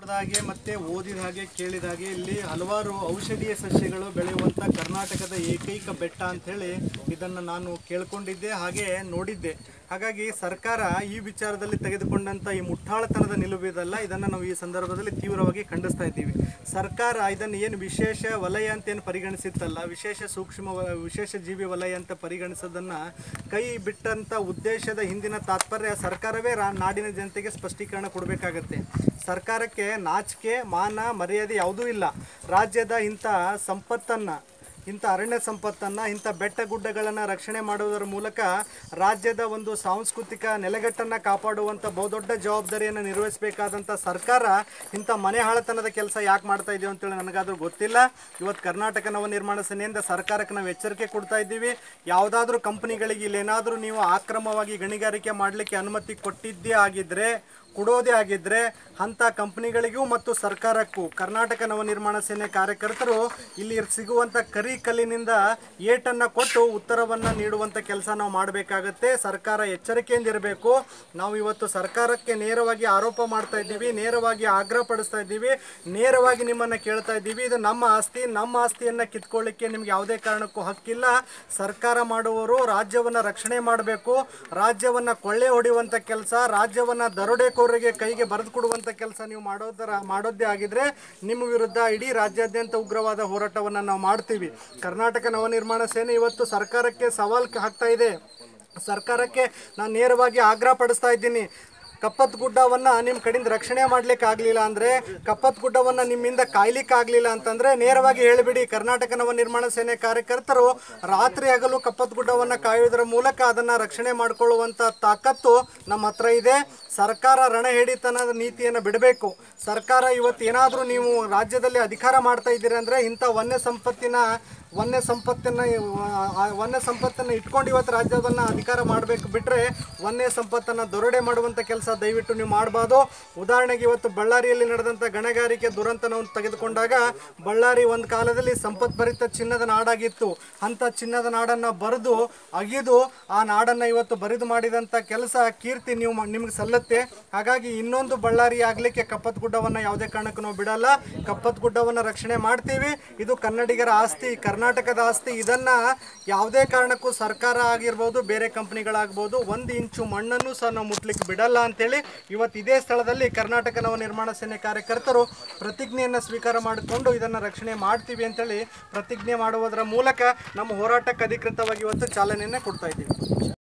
ನೋಡಿದ ಹಾಗೆ ಮತ್ತೆ ಓದಿದ ಹಾಗೆ ಕೇಳಿದ ಹಾಗೆ ಇಲ್ಲಿ ಹಲವಾರು ಔಷಧೀಯ ಸಸ್ಯಗಳು ಬೆಳೆಯುವಂಥ ಕರ್ನಾಟಕದ ಏಕೈಕ ಬೆಟ್ಟ ಅಂಥೇಳಿ ಇದನ್ನು ನಾನು ಕೇಳ್ಕೊಂಡಿದ್ದೆ ಹಾಗೆ ನೋಡಿದ್ದೆ ಹಾಗಾಗಿ ಸರ್ಕಾರ ಈ ವಿಚಾರದಲ್ಲಿ ತೆಗೆದುಕೊಂಡಂಥ ಈ ಮುಟ್ಟಾಳತನದ ನಿಲುವಿದಲ್ಲ ಇದನ್ನು ನಾವು ಈ ಸಂದರ್ಭದಲ್ಲಿ ತೀವ್ರವಾಗಿ ಖಂಡಿಸ್ತಾ ಇದ್ದೀವಿ ಸರ್ಕಾರ ಇದನ್ನು ಏನು ವಿಶೇಷ ವಲಯ ಅಂತ ಏನು ಪರಿಗಣಿಸಿತ್ತಲ್ಲ ವಿಶೇಷ ಸೂಕ್ಷ್ಮ ವ- ವಿಶೇಷ ಜೀವಿ ವಲಯ ಅಂತ ಪರಿಗಣಿಸೋದನ್ನು ಕೈ ಬಿಟ್ಟಂಥ ಉದ್ದೇಶದ ಹಿಂದಿನ ತಾತ್ಪರ್ಯ ಸರ್ಕಾರವೇ ರಾ ನಾಡಿನ ಜನತೆಗೆ ಸ್ಪಷ್ಟೀಕರಣ ಕೊಡಬೇಕಾಗತ್ತೆ ಸರ್ಕಾರಕ್ಕೆ ನಾಚಿಕೆ ಮಾನ ಮರ್ಯಾದೆ ಯಾವುದೂ ಇಲ್ಲ ರಾಜ್ಯದ ಇಂಥ ಸಂಪತ್ತನ್ನು ಇಂಥ ಅರಣ್ಯ ಸಂಪತ್ತನ್ನು ಇಂಥ ಬೆಟ್ಟ ಗುಡ್ಡಗಳನ್ನು ರಕ್ಷಣೆ ಮಾಡುವುದರ ಮೂಲಕ ರಾಜ್ಯದ ಒಂದು ಸಾಂಸ್ಕೃತಿಕ ನೆಲೆಗಟ್ಟನ್ನು ಕಾಪಾಡುವಂಥ ಬಹುದೊಡ್ಡ ಜವಾಬ್ದಾರಿಯನ್ನು ನಿರ್ವಹಿಸಬೇಕಾದಂಥ ಸರ್ಕಾರ ಇಂಥ ಮನೆ ಹಾಳತನದ ಕೆಲಸ ಯಾಕೆ ಮಾಡ್ತಾ ಇದೆಯೋ ಅಂತೇಳಿ ನನಗಾದ್ರೂ ಗೊತ್ತಿಲ್ಲ ಇವತ್ತು ಕರ್ನಾಟಕ ನವ ನಿರ್ಮಾಣ ಸೇನೆಯಿಂದ ಸರ್ಕಾರಕ್ಕೆ ನಾವು ಎಚ್ಚರಿಕೆ ಕೊಡ್ತಾ ಇದ್ದೀವಿ ಯಾವುದಾದ್ರೂ ಕಂಪನಿಗಳಿಗೆ ಇಲ್ಲೇನಾದರೂ ನೀವು ಆಕ್ರಮವಾಗಿ ಗಣಿಗಾರಿಕೆ ಮಾಡಲಿಕ್ಕೆ ಅನುಮತಿ ಕೊಟ್ಟಿದ್ದೇ ಆಗಿದ್ದರೆ ಕೊಡೋದೇ ಆಗಿದ್ದರೆ ಅಂಥ ಕಂಪನಿಗಳಿಗೂ ಮತ್ತು ಸರ್ಕಾರಕ್ಕೂ ಕರ್ನಾಟಕ ನವನಿರ್ಮಾಣ ಸೇನೆ ಕಾರ್ಯಕರ್ತರು ಇಲ್ಲಿ ಸಿಗುವಂಥ ಕರಿ ಕಲ್ಲಿನಿಂದ ಏಟನ್ನು ಕೊಟ್ಟು ಉತ್ತರವನ್ನು ನೀಡುವಂಥ ಕೆಲಸ ನಾವು ಮಾಡಬೇಕಾಗತ್ತೆ ಸರ್ಕಾರ ಎಚ್ಚರಿಕೆಯಿಂದ ಇರಬೇಕು ನಾವು ಇವತ್ತು ಸರ್ಕಾರಕ್ಕೆ ನೇರವಾಗಿ ಆರೋಪ ಮಾಡ್ತಾ ಇದ್ದೀವಿ ನೇರವಾಗಿ ಆಗ್ರಹ ಪಡಿಸ್ತಾ ಇದ್ದೀವಿ ನೇರವಾಗಿ ನಿಮ್ಮನ್ನು ಕೇಳ್ತಾ ಇದ್ದೀವಿ ಇದು ನಮ್ಮ ಆಸ್ತಿ ನಮ್ಮ ಆಸ್ತಿಯನ್ನು ಕಿತ್ಕೊಳ್ಳಿಕ್ಕೆ ನಿಮ್ಗೆ ಯಾವುದೇ ಕಾರಣಕ್ಕೂ ಹಕ್ಕಿಲ್ಲ ಸರ್ಕಾರ ಮಾಡುವವರು ರಾಜ್ಯವನ್ನು ರಕ್ಷಣೆ ಮಾಡಬೇಕು ರಾಜ್ಯವನ್ನು ಕೊಳ್ಳೆ ಹೊಡೆಯುವಂಥ ಕೆಲಸ ರಾಜ್ಯವನ್ನು ದರೋಡೆಕೋರರಿಗೆ ಕೈಗೆ ಬರೆದು ಕೊಡುವಂಥ ಕೆಲಸ ನೀವು ಮಾಡೋದರ ಮಾಡೋದೇ ಆಗಿದ್ರೆ ನಿಮ್ಮ ವಿರುದ್ಧ ಇಡೀ ರಾಜ್ಯಾದ್ಯಂತ ಉಗ್ರವಾದ ಹೋರಾಟವನ್ನು ನಾವು ಮಾಡ್ತೀವಿ ಕರ್ನಾಟಕ ನವನಿರ್ಮಾಣ ಸೇನೆ ಇವತ್ತು ಸರ್ಕಾರಕ್ಕೆ ಸವಾಲ್ ಹಾಕ್ತಾ ಇದೆ ಸರ್ಕಾರಕ್ಕೆ ನಾನು ನೇರವಾಗಿ ಆಗ್ರಹ ಪಡಿಸ್ತಾ ಇದ್ದೀನಿ ಕಪ್ಪತ್ ಗುಡ್ಡವನ್ನು ನಿಮ್ಮ ಕಡೆಯಿಂದ ರಕ್ಷಣೆ ಮಾಡ್ಲಿಕ್ಕೆ ಆಗಲಿಲ್ಲ ಅಂದರೆ ಕಪ್ಪತ್ ಗುಡ್ಡವನ್ನು ನಿಮ್ಮಿಂದ ಕಾಯ್ಲಿಕ್ಕೆ ಆಗಲಿಲ್ಲ ಅಂತಂದರೆ ನೇರವಾಗಿ ಹೇಳಿಬಿಡಿ ಕರ್ನಾಟಕ ನವ ನಿರ್ಮಾಣ ಸೇನೆ ಕಾರ್ಯಕರ್ತರು ರಾತ್ರಿ ಹಗಲು ಕಪ್ಪತ್ ಗುಡ್ಡವನ್ನು ಕಾಯುವುದರ ಮೂಲಕ ಅದನ್ನು ರಕ್ಷಣೆ ಮಾಡಿಕೊಳ್ಳುವಂಥ ತಾಕತ್ತು ನಮ್ಮ ಹತ್ರ ಇದೆ ಸರ್ಕಾರ ರಣಹೇಡಿತನದ ನೀತಿಯನ್ನು ಬಿಡಬೇಕು ಸರ್ಕಾರ ಇವತ್ತು ಏನಾದರೂ ನೀವು ರಾಜ್ಯದಲ್ಲಿ ಅಧಿಕಾರ ಮಾಡ್ತಾ ಇದ್ದೀರಿ ಅಂದರೆ ಇಂಥ ವನ್ಯ ಸಂಪತ್ತಿನ ವನ್ಯ ಸಂಪತ್ತನ್ನು ಆ ವನ್ಯ ಸಂಪತ್ತನ್ನು ಇಟ್ಕೊಂಡು ಇವತ್ತು ರಾಜ್ಯವನ್ನು ಅಧಿಕಾರ ಮಾಡಬೇಕು ಬಿಟ್ಟರೆ ವನ್ಯ ಸಂಪತ್ತನ್ನು ದೊರಡೆ ಮಾಡುವಂಥ ಕೆಲಸ ದಯವಿಟ್ಟು ನೀವು ಮಾಡಬಾರ್ದು ಉದಾಹರಣೆಗೆ ಇವತ್ತು ಬಳ್ಳಾರಿಯಲ್ಲಿ ನಡೆದಂಥ ಗಣಿಗಾರಿಕೆ ದುರಂತನವನ್ನು ತೆಗೆದುಕೊಂಡಾಗ ಬಳ್ಳಾರಿ ಒಂದು ಕಾಲದಲ್ಲಿ ಸಂಪತ್ಭರಿತ ಚಿನ್ನದ ನಾಡಾಗಿತ್ತು ಅಂಥ ಚಿನ್ನದ ನಾಡನ್ನು ಬರೆದು ಅಗಿದು ಆ ನಾಡನ್ನು ಇವತ್ತು ಬರಿದು ಮಾಡಿದಂಥ ಕೆಲಸ ಕೀರ್ತಿ ನೀವು ಮ- ನಿಮ್ಗೆ ಸಲ್ಲತ್ತೆ ಹಾಗಾಗಿ ಇನ್ನೊಂದು ಬಳ್ಳಾರಿ ಆಗಲಿಕ್ಕೆ ಕಪ್ಪತ್ ಗುಡ್ಡವನ್ನು ಯಾವುದೇ ಕಾರಣಕ್ಕೂ ನಾವು ಬಿಡಲ್ಲ ಕಪ್ಪತ್ ಗುಡ್ಡವನ್ನು ರಕ್ಷಣೆ ಮಾಡ್ತೀವಿ ಇದು ಕನ್ನಡಿಗರ ಆಸ್ತಿ ಕರ್ನಾಟಕದ ಆಸ್ತಿ ಇದನ್ನ ಯಾವುದೇ ಕಾರಣಕ್ಕೂ ಸರ್ಕಾರ ಆಗಿರ್ಬೋದು ಬೇರೆ ಕಂಪನಿಗಳಾಗ್ಬೋದು ಒಂದು ಇಂಚು ಮಣ್ಣನ್ನು ಸಹ ನಾವು ಮುಟ್ಲಿಕ್ಕೆ ಬಿಡಲ್ಲ ಅಂತೇಳಿ ಇವತ್ತು ಇದೇ ಸ್ಥಳದಲ್ಲಿ ಕರ್ನಾಟಕ ನವ ನಿರ್ಮಾಣ ಸೇನೆ ಕಾರ್ಯಕರ್ತರು ಪ್ರತಿಜ್ಞೆಯನ್ನು ಸ್ವೀಕಾರ ಮಾಡಿಕೊಂಡು ಇದನ್ನು ರಕ್ಷಣೆ ಮಾಡ್ತೀವಿ ಅಂತೇಳಿ ಪ್ರತಿಜ್ಞೆ ಮಾಡುವುದರ ಮೂಲಕ ನಮ್ಮ ಹೋರಾಟಕ್ಕೆ ಅಧಿಕೃತವಾಗಿ ಇವತ್ತು ಚಾಲನೆಯನ್ನು ಕೊಡ್ತಾ ಇದ್ದೀವಿ